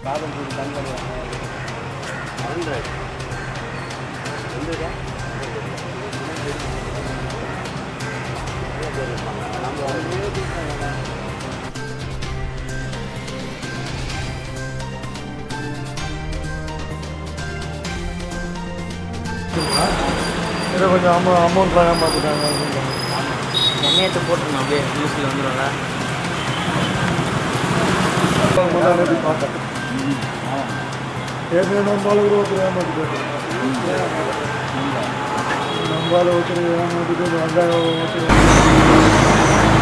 காதல் கூடி கண் பண்ணுவாங்க ஹண்ட்ரட் எந்ததா நம்ம ஏதோ கொஞ்சம் அமௌ அமௌண்ட் வாங்காம பார்த்துட்டாங்க எண்ணெயத்தை போட்டுருங்க அப்படியே நியூஸில் வந்துடும்ல முன்னாடி பார்த்தேன் ஏற்கனவே நம்மளால கூட ஒருத்தர் ஏமாற்றிட்டு நம்மளால ஒருத்தர் ஏமாற்றிட்டு வெங்காயம் ஒருத்தர்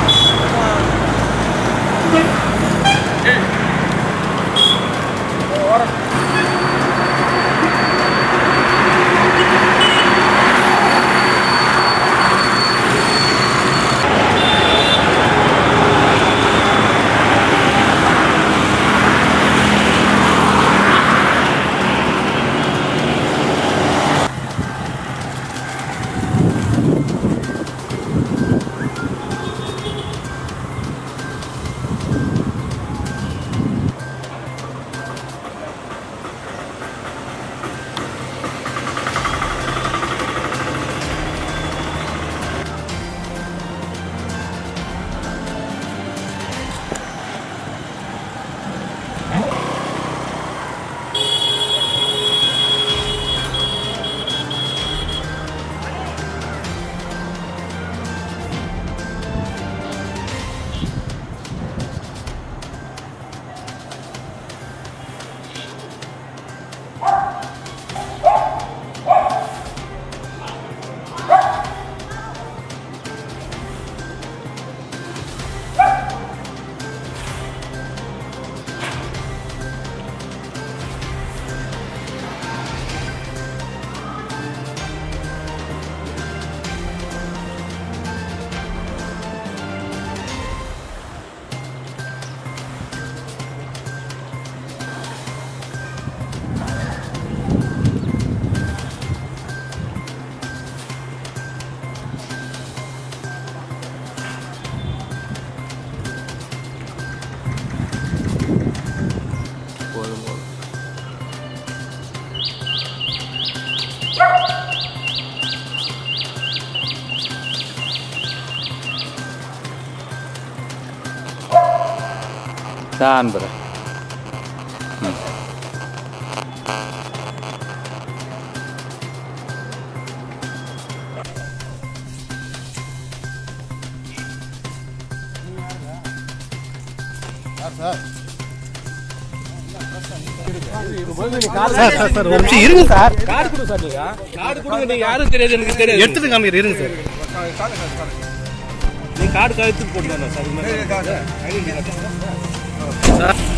போதும் போதும் தான் அனுப்புகிறேன் சார் சார் ஒரு நிமிஷம் இருங்க சார் கார்டு கொடுங்க சார் நீங்க கார்டு கொடுங்க நீங்க யாரும் தெரியாது எனக்கு தெரியாது எடுத்துட்டு காமிக்கிற இருங்க சார் நீங்க கார்டு கழுத்துக்கு போட்டுருந்தா சார் இது மாதிரி. சார்